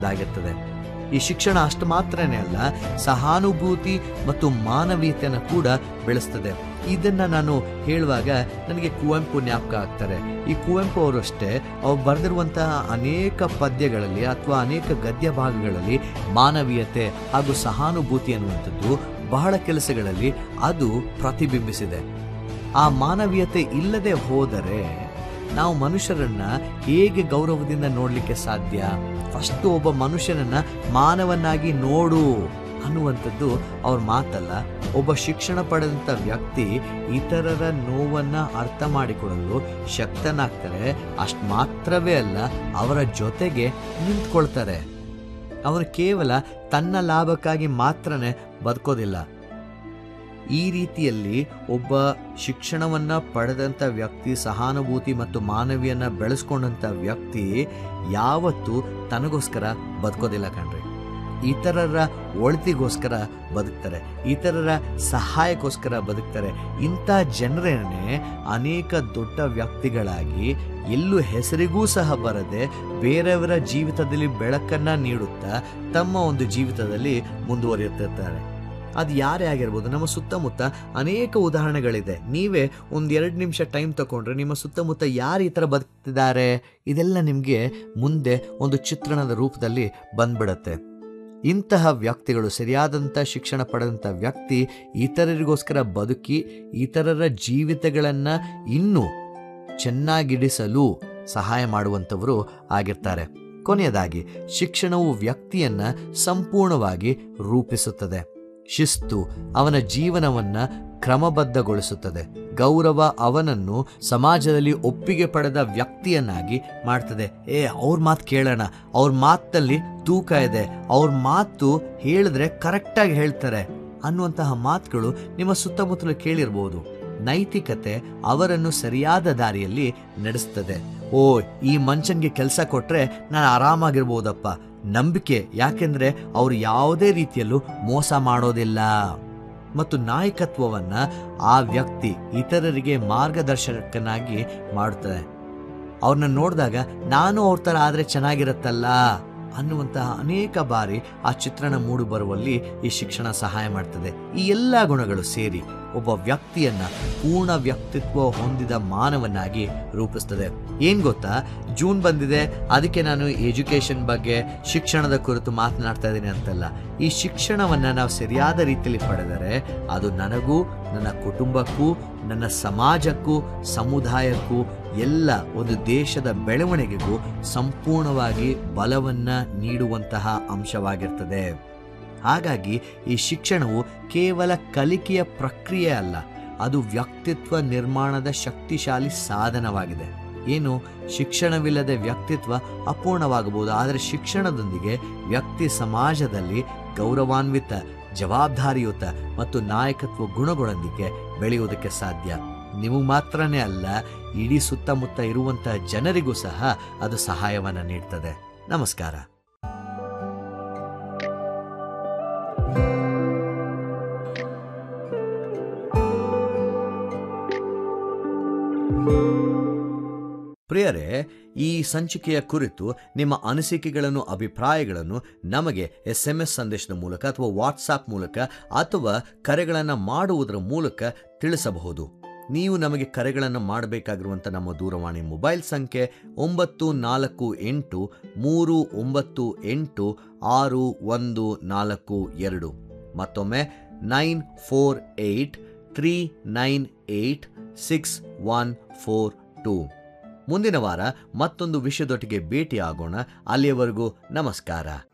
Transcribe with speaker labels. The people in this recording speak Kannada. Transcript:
Speaker 1: ಆಗಿರ್ತದೆ ಈ ಶಿಕ್ಷಣ ಅಷ್ಟು ಮಾತ್ರನೇ ಅಲ್ಲ ಸಹಾನುಭೂತಿ ಮತ್ತು ಮಾನವೀಯತೆಯನ್ನು ಕೂಡ ಬೆಳೆಸ್ತದೆ ಇದನ್ನ ನಾನು ಹೇಳುವಾಗ ನನಗೆ ಕುವೆಂಪು ಜ್ಞಾಪಕ ಆಗ್ತಾರೆ ಈ ಕುವೆಂಪು ಅವರಷ್ಟೇ ಅವ್ರು ಬರೆದಿರುವಂತಹ ಅನೇಕ ಪದ್ಯಗಳಲ್ಲಿ ಅಥವಾ ಅನೇಕ ಗದ್ಯ ಭಾಗಗಳಲ್ಲಿ ಮಾನವೀಯತೆ ಹಾಗೂ ಸಹಾನುಭೂತಿ ಅನ್ನುವಂಥದ್ದು ಬಹಳ ಕೆಲಸಗಳಲ್ಲಿ ಅದು ಪ್ರತಿಬಿಂಬಿಸಿದೆ ಆ ಮಾನವೀಯತೆ ಇಲ್ಲದೆ ಹೋದರೆ ನಾವು ಮನುಷ್ಯರನ್ನ ಹೇಗೆ ಗೌರವದಿಂದ ನೋಡಲಿಕ್ಕೆ ಸಾಧ್ಯ ಫಸ್ಟ್ ಒಬ್ಬ ಮನುಷ್ಯನನ್ನ ಮಾನವನಾಗಿ ನೋಡು ಅನ್ನುವಂಥದ್ದು ಅವ್ರ ಮಾತಲ್ಲ ಒಬ್ಬ ಶಿಕ್ಷಣ ಪಡೆದಂಥ ವ್ಯಕ್ತಿ ಇತರರ ನೋವನ್ನ ಅರ್ಥ ಮಾಡಿಕೊಳ್ಳಲು ಶಕ್ತನಾಗ್ತಾರೆ ಅಷ್ಟು ಮಾತ್ರವೇ ಅಲ್ಲ ಅವರ ಜೊತೆಗೆ ನಿಂತ್ಕೊಳ್ತಾರೆ ಅವನು ಕೇವಲ ತನ್ನ ಲಾಭಕ್ಕಾಗಿ ಮಾತ್ರನೇ ಬದುಕೋದಿಲ್ಲ ಈ ರೀತಿಯಲ್ಲಿ ಒಬ್ಬ ಶಿಕ್ಷಣವನ್ನ ಪಡೆದಂಥ ವ್ಯಕ್ತಿ ಸಹಾನುಭೂತಿ ಮತ್ತು ಮಾನವೀಯನ್ನ ಬೆಳೆಸ್ಕೊಂಡಂಥ ವ್ಯಕ್ತಿ ಯಾವತ್ತೂ ತನಗೋಸ್ಕರ ಬದುಕೋದಿಲ್ಲ ಕಣ್ರಿ ಇತರರ ಒಳಿತಿಗೋಸ್ಕರ ಬದುಕ್ತಾರೆ ಇತರರ ಸಹಾಯಕ್ಕೋಸ್ಕರ ಬದುಕ್ತಾರೆ ಇಂಥ ಜನರೇನೆ ಅನೇಕ ದೊಡ್ಡ ವ್ಯಕ್ತಿಗಳಾಗಿ ಎಲ್ಲೂ ಹೆಸರಿಗೂ ಸಹ ಬರದೆ ಬೇರೆಯವರ ಜೀವಿತದಲ್ಲಿ ಬೆಳಕನ್ನ ನೀಡುತ್ತಾ ತಮ್ಮ ಒಂದು ಜೀವಿತದಲ್ಲಿ ಮುಂದುವರಿಯುತ್ತಿರ್ತಾರೆ ಅದು ಯಾರೇ ಆಗಿರ್ಬೋದು ನಮ್ಮ ಸುತ್ತಮುತ್ತ ಅನೇಕ ಉದಾಹರಣೆಗಳಿದೆ ನೀವೇ ಒಂದು ಎರಡು ನಿಮಿಷ ಟೈಮ್ ತಗೊಂಡ್ರೆ ನಿಮ್ಮ ಸುತ್ತಮುತ್ತ ಯಾರು ಈ ಥರ ಬದುಕ್ತಿದ್ದಾರೆ ಇದೆಲ್ಲ ನಿಮಗೆ ಮುಂದೆ ಒಂದು ಚಿತ್ರಣದ ರೂಪದಲ್ಲಿ ಬಂದ್ಬಿಡತ್ತೆ ಇಂತಹ ವ್ಯಕ್ತಿಗಳು ಸರಿಯಾದಂಥ ಶಿಕ್ಷಣ ಪಡೆದಂಥ ವ್ಯಕ್ತಿ ಇತರರಿಗೋಸ್ಕರ ಬದುಕಿ ಇತರರ ಜೀವಿತಗಳನ್ನು ಇನ್ನೂ ಚೆನ್ನಾಗಿಡಿಸಲು ಸಹಾಯ ಮಾಡುವಂಥವರು ಆಗಿರ್ತಾರೆ ಕೊನೆಯದಾಗಿ ಶಿಕ್ಷಣವು ವ್ಯಕ್ತಿಯನ್ನ ಸಂಪೂರ್ಣವಾಗಿ ರೂಪಿಸುತ್ತದೆ ಶಿಸ್ತು ಅವನ ಜೀವನವನ್ನ ಕ್ರಮಬದ್ಧಗೊಳಿಸುತ್ತದೆ ಗೌರವ ಅವನನ್ನು ಸಮಾಜದಲ್ಲಿ ಒಪ್ಪಿಗೆ ಪಡೆದ ವ್ಯಕ್ತಿಯನ್ನಾಗಿ ಮಾಡ್ತದೆ ಏ ಅವ್ರ ಮಾತು ಕೇಳೋಣ ಅವ್ರ ಮಾತಲ್ಲಿ ತೂಕ ಇದೆ ಅವ್ರ ಮಾತು ಹೇಳಿದ್ರೆ ಕರೆಕ್ಟಾಗಿ ಹೇಳ್ತಾರೆ ಅನ್ನುವಂತಹ ಮಾತುಗಳು ನಿಮ್ಮ ಸುತ್ತಮುತ್ತಲು ಕೇಳಿರ್ಬೋದು ನೈತಿಕತೆ ಅವರನ್ನು ಸರಿಯಾದ ದಾರಿಯಲ್ಲಿ ನಡೆಸ್ತದೆ ಓ ಈ ಮನುಷ್ಯನ್ಗೆ ಕೆಲಸ ಕೊಟ್ರೆ ನಾನು ಆರಾಮಾಗಿರ್ಬೋದಪ್ಪ ನಂಬಿಕೆ ಯಾಕೆಂದ್ರೆ ಅವ್ರು ಯಾವುದೇ ರೀತಿಯಲ್ಲೂ ಮೋಸ ಮಾಡೋದಿಲ್ಲ ಮತ್ತು ನಾಯಕತ್ವವನ್ನ ಆ ವ್ಯಕ್ತಿ ಇತರರಿಗೆ ಮಾರ್ಗದರ್ಶಕನಾಗಿ ಮಾಡುತ್ತದೆ ಅವ್ರನ್ನ ನೋಡಿದಾಗ ನಾನು ಅವ್ರ ಥರ ಆದರೆ ಚೆನ್ನಾಗಿರುತ್ತಲ್ಲ ಅನ್ನುವಂತಹ ಅನೇಕ ಬಾರಿ ಆ ಚಿತ್ರಣ ಮೂಡಿ ಬರುವಲ್ಲಿ ಈ ಶಿಕ್ಷಣ ಸಹಾಯ ಮಾಡ್ತದೆ ಈ ಎಲ್ಲ ಗುಣಗಳು ಸೇರಿ ಒಬ್ಬ ವ್ಯಕ್ತಿಯನ್ನ ಪೂರ್ಣ ವ್ಯಕ್ತಿತ್ವ ಹೊಂದಿದ ಮಾನವನಾಗಿ ರೂಪಿಸ್ತದೆ ಏನ್ ಗೊತ್ತಾ ಜೂನ್ ಬಂದಿದೆ ಅದಕ್ಕೆ ನಾನು ಎಜುಕೇಶನ್ ಬಗ್ಗೆ ಶಿಕ್ಷಣದ ಕುರಿತು ಮಾತನಾಡ್ತಾ ಇದ್ದೀನಿ ಅಂತಲ್ಲ ಈ ಶಿಕ್ಷಣವನ್ನ ನಾವು ಸರಿಯಾದ ರೀತಿಯಲ್ಲಿ ಪಡೆದರೆ ಅದು ನನಗೂ ನನ್ನ ಕುಟುಂಬಕ್ಕೂ ನನ್ನ ಸಮಾಜಕ್ಕೂ ಸಮುದಾಯಕ್ಕೂ ಎಲ್ಲ ಒಂದು ದೇಶದ ಬೆಳವಣಿಗೆಗೂ ಸಂಪೂರ್ಣವಾಗಿ ಬಲವನ್ನ ನೀಡುವಂತಹ ಅಂಶವಾಗಿರ್ತದೆ ಹಾಗಾಗಿ ಈ ಶಿಕ್ಷಣವು ಕೇವಲ ಕಲಿಕೆಯ ಪ್ರಕ್ರಿಯೆ ಅಲ್ಲ ಅದು ವ್ಯಕ್ತಿತ್ವ ನಿರ್ಮಾಣದ ಶಕ್ತಿಶಾಲಿ ಸಾಧನವಾಗಿದೆ ಏನು ಶಿಕ್ಷಣವಿಲ್ಲದೆ ವ್ಯಕ್ತಿತ್ವ ಅಪೂರ್ಣವಾಗಬಹುದು ಆದರೆ ಶಿಕ್ಷಣದೊಂದಿಗೆ ವ್ಯಕ್ತಿ ಸಮಾಜದಲ್ಲಿ ಗೌರವಾನ್ವಿತ ಜವಾಬ್ದಾರಿಯುತ ಮತ್ತು ನಾಯಕತ್ವ ಗುಣಗಳೊಂದಿಗೆ ಬೆಳೆಯುವುದಕ್ಕೆ ಸಾಧ್ಯ ನಿಮಗೆ ಮಾತ್ರನೇ ಅಲ್ಲ ಇಡೀ ಸುತ್ತಮುತ್ತ ಇರುವಂತಹ ಜನರಿಗೂ ಸಹ ಅದು ಸಹಾಯವನ್ನು ನೀಡ್ತದೆ ನಮಸ್ಕಾರ ಪ್ರಿಯರೇ ಈ ಸಂಚಿಕೆಯ ಕುರಿತು ನಿಮ್ಮ ಅನಿಸಿಕೆಗಳನ್ನು ಅಭಿಪ್ರಾಯಗಳನ್ನು ನಮಗೆ ಎಸ್ ಎಂ ಎಸ್ ಸಂದೇಶದ ಮೂಲಕ ಅಥವಾ ವಾಟ್ಸಾಪ್ ಮೂಲಕ ಅಥವಾ ಕರೆಗಳನ್ನು ಮಾಡುವುದರ ಮೂಲಕ ತಿಳಿಸಬಹುದು ನೀವು ನಮಗೆ ಕರೆಗಳನ್ನು ಮಾಡಬೇಕಾಗಿರುವಂಥ ನಮ್ಮ ದೂರವಾಣಿ ಮೊಬೈಲ್ ಸಂಖ್ಯೆ ಒಂಬತ್ತು ನಾಲ್ಕು ಎಂಟು ಮೂರು ಒಂಬತ್ತು ಎಂಟು ಆರು ಒಂದು ನಾಲ್ಕು ಎರಡು ಮತ್ತೊಮ್ಮೆ nine four eight three nine eight six one four two ಮುಂದಿನ ವಾರ ಮತ್ತೊಂದು ವಿಷಯದೊಟ್ಟಿಗೆ ಭೇಟಿಯಾಗೋಣ ಅಲ್ಲಿಯವರೆಗೂ ನಮಸ್ಕಾರ